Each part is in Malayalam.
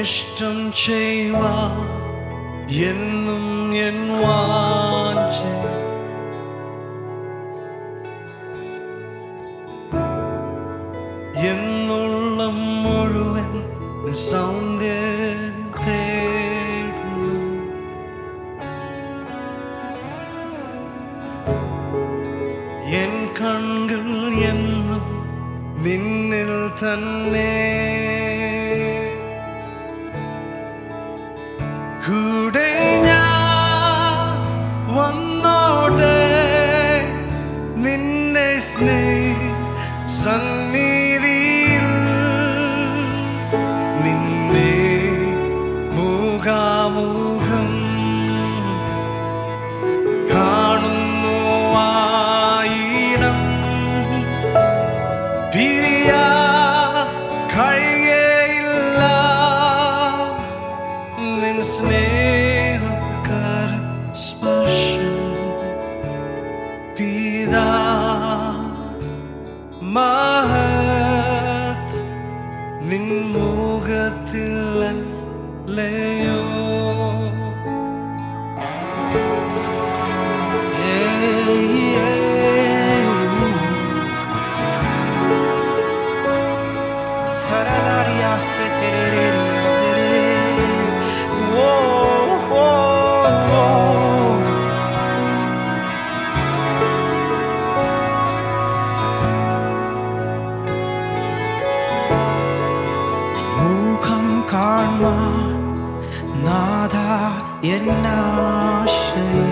നിന്നിഷ്ടം ചെയ്യുവാ എന്നും എൻ വാഞ്ച എന്നുള്ള മുഴുവൻ നിൻ സൗന്ദര്യം തേടുന്നു എൻ കണ്ണുകൾ എന്നും നിന്നിൽ തന്നെ കൂടെ ഞാൻ വന്നോട്ടെ നിന്നെ സ്നേഹ സന്നിധിയിൽ നിന്നെ മുഖാമുഖം കാണുന്നു ആയിടം പിരിയാ കഴിയയില്ല നിൻ സ്നേഹകര സ്പർശം പിതാ മഹത് നിൻ മുഖത്തിലല്ലയോ Saralaria se terereria tere. Whoa, whoa, whoa. മുഖം കാൺമാ നാഥ എന്നാശയം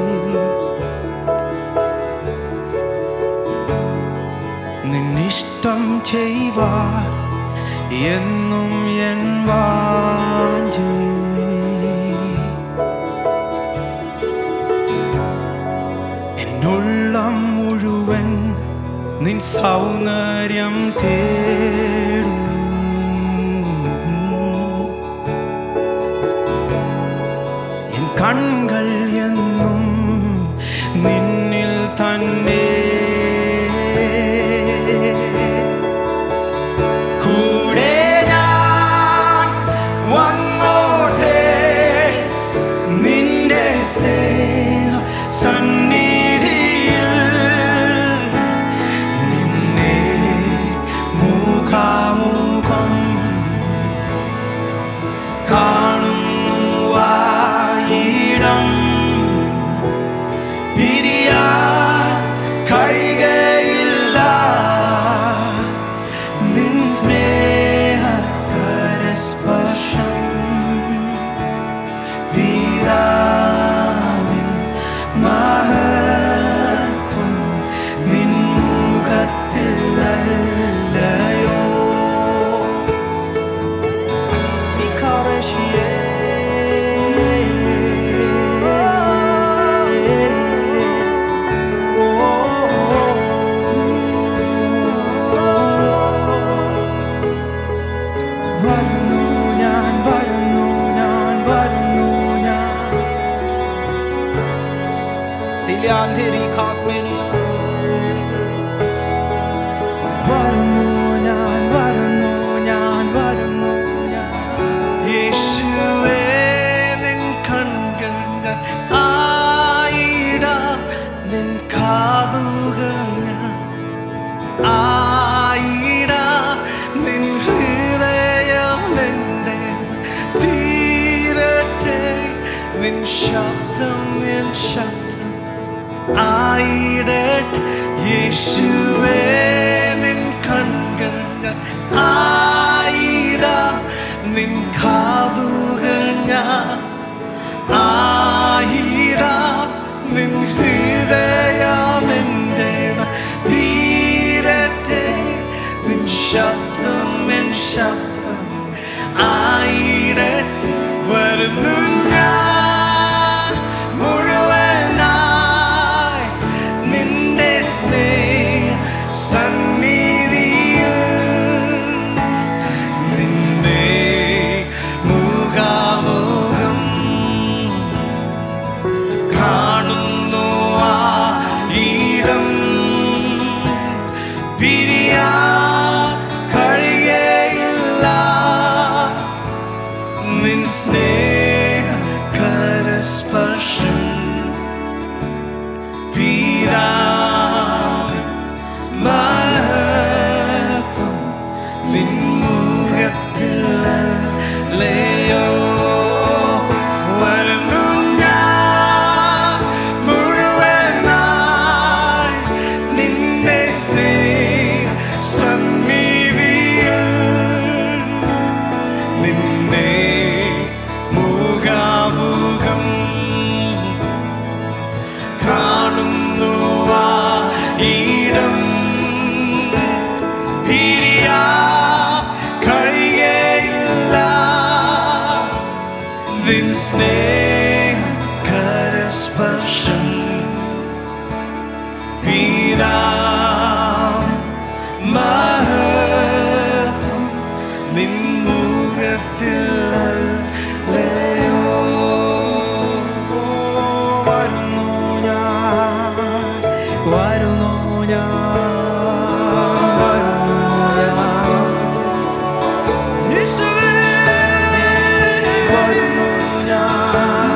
നിന്നിഷ്ടം ചെയ്യുവാൻ എന്നും എൻ വാഞ്ചി എന്നുള്ളം മുഴുവൻ നിൻ സൗന്ദര്യം തേടുന്നു എൻ കൺകൾ എന്നും നിന്നിൽ തന്നെ കൂടെ ഞാൻ വന്നോട്ടെ നിന്റെ സ്നേഹ സന്നിധിയിൽ നിന്നെ മുഖാമുഖം കാണുന്നു ആയിടം പിരിയാ കഴിയുകയില്ല നിൻ സ്നേഹ കരസ്പർശം പിതാവിൻ മഹത്വം നിൻ മുഖത്തിലല്ലയോ സിഖാരശിയേ വരുന്നു ഞാൻ വരുന്നു ഞാൻ വരുന്നു ഞാൻ സിലിയാന്തിരി ഖാസ്മേനിയ വരുന്നു ഞാൻ വരുന്നു ഞാൻ വരുന്നു ഞാൻ യേശുവേ നിൻ കൺകൾ ഞാൻ ആയിടാം നിൻ കാതുകൾ ഞാൻ ആയിടാം നിൻ ഹൃദയം എൻ്റെ തീരട്ടെ നിൻ ശബ്ദം എൻ ശബ്ദം ആയിടട്ടെ യേശുവേ നിൻ കൺകൾ ഞാൻ ആയിടാം നിൻ കാതുകൾ ഞാൻ ആയിടാം നിൻ ഹൃദയം എൻ്റെ തീരട്ടെ നിൻ ശബ്ദം എൻ ശബ്ദം ആയിടട്ടെ വരുന്നു ഞാൻ മുഴുവനായി നിന്റെ സ്നേഹ സന്നിധിയിൽ നിന്നെ മുഖാമുഖം കാണുന്നു ആ ഇടം പിരിയാ കഴിയയില്ല ഇടം പിരിയാ കഴിയയില്ല നിൻ സ്നേഹ കരസ്പർശം പിതാവ് മഹത്വം നിൻ മുഖത്തിൽ അല്ലയോ വരുന്നു ഞാൻ വരുന്നു ഞാൻ വരുന്നു ഞാൻ യേശുവേ വരുന്നു ഞാൻ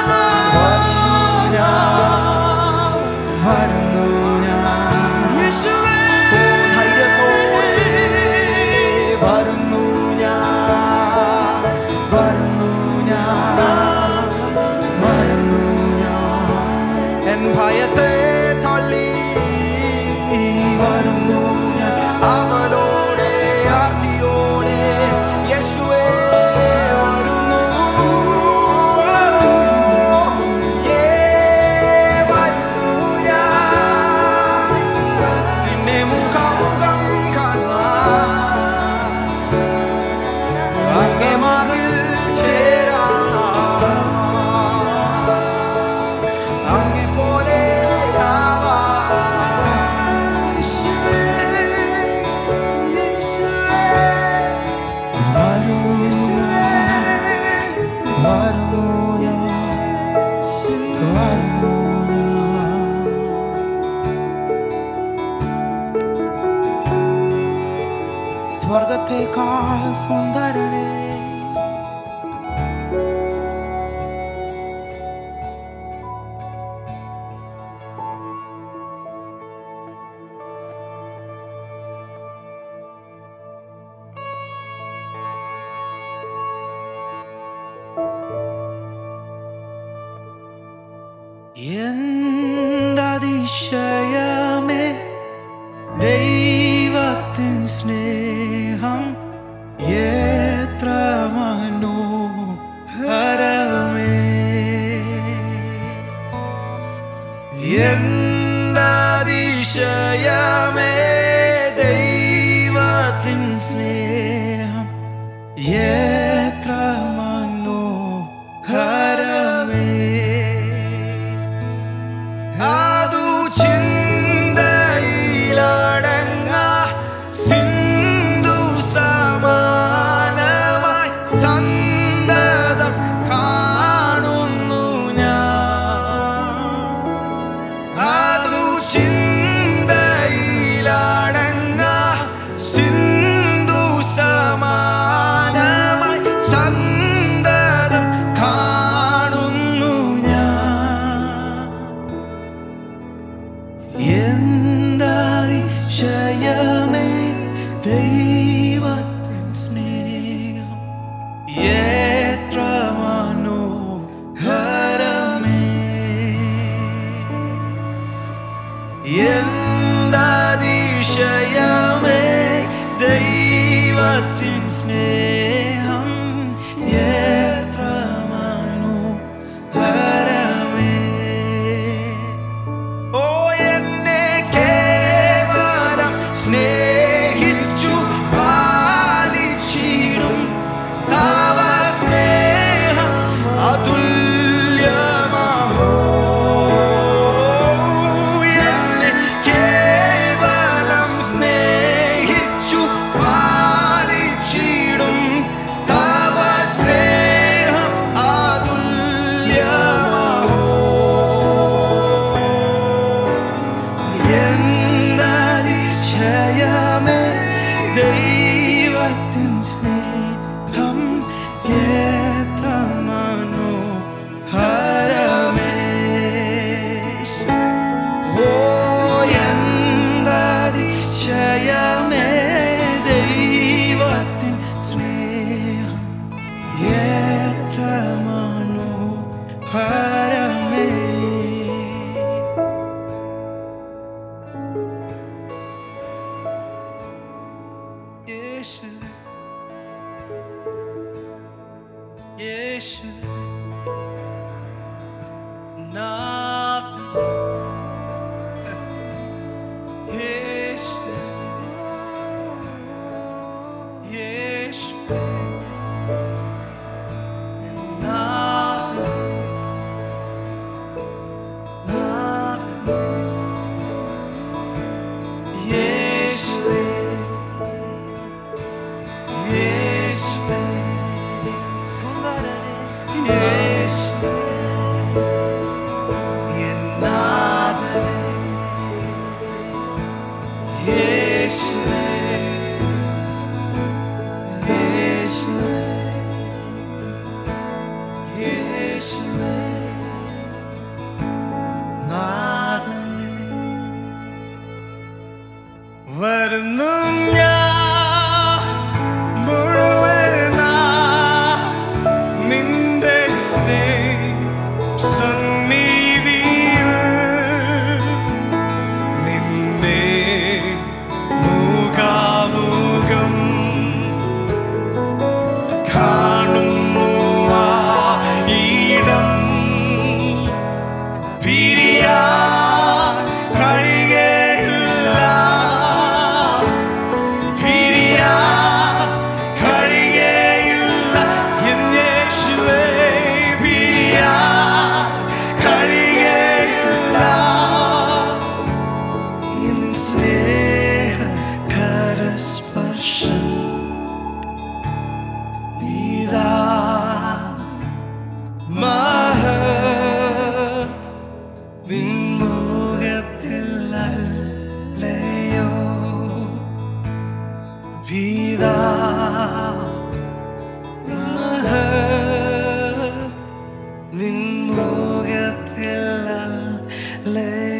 വരുന്നു ഞാൻ യേശുവേ ധൈര്യത്തോടെ വരുന്നു ഞാൻ വരുന്നു ഞാൻ വരുന്നു ഞാൻ എൻ ഭയത്തെ തള്ളി വരുന്നു ഞാൻ അവനോടെ ആർത്തിയോടെ യേശുവേ വരുന്നു യേ വരുന്നു ഞാൻ നിന്നെ മുഖാമുഖം കാണാൻ അങ്ങേ മാറിൽ ചേരാൻ അങ്ങേ പോലെ യേശുവേ യേശുവേ വരുന്നു വരുന്നു വരുന്നു സ്വർഗത്തേക്കാൾ സുന്ദരനെ എന്തതിശയമേ ദൈവത്തിൻ സ്നേഹം എത്ര മനോഹരമേ എന്തതിശയമേ ദൈവത്തിൻ സ്നേഹം എത്ര മനോഹരമേ അതു ചിന്തയിലടങ്ങ സിന്ധു സമാനമായി സന്തതം കാണുന്നു ഞാൻ അതു ചിന്തയിലടങ്ങ സിന്ധു സമാനമായി സന്തതം കാണുന്നു ഞാൻ എന്താതിശയമേ ദൈവത്തിൻ സ്നേഹം എത്ര മനോഹരമേ എന്താതിശയമേ ദൈവത്തിൻ സ്നേഹം എത്ര മനോഹരമേ ഓ എന്നെ കേവലം സ്നേഹിച്ചു പാലിച്ചിടും തവ സ്നേഹം അതുല്യമഹോ എന്നെ കേവലം സ്നേഹിച്ചു പാലിച്ചിടും തവ സ്നേഹം അതുല്യമഹോ എന്താതിശയമേ ദൈവത്തിൻ സ്നേഹം എത്ര മനോഹരമേ ഓ എന്താതിശയമേ ദൈവത്തിൻ സ്നേഹം എത്ര മനോഹരമേ യേശുവേ യേശുവേ യേശുവേ യേശുവേ യേശുവേ നാഥനേ വരുന്നു ഞാൻ മുഴുവനാ നിന്റെ സ്നേഹ സന്നിധിയിൽ നിന്നെ മുഖാമുഖം കാണുന്നു ആ ഇടം പിരിയാ കഴിയുകയില്ല പിരിയാ കഴിയുകയില്ല എൻ യേശുവേ പിരിയാ കഴിയുകയില്ല എൻ സ്നേഹ കരസ്പർശം ഇതാ മഹത് നിൻമുഖത്തിൽ അല്ലയോ പിതാ നിൻമുഖത്തിൽ അല്ലയോ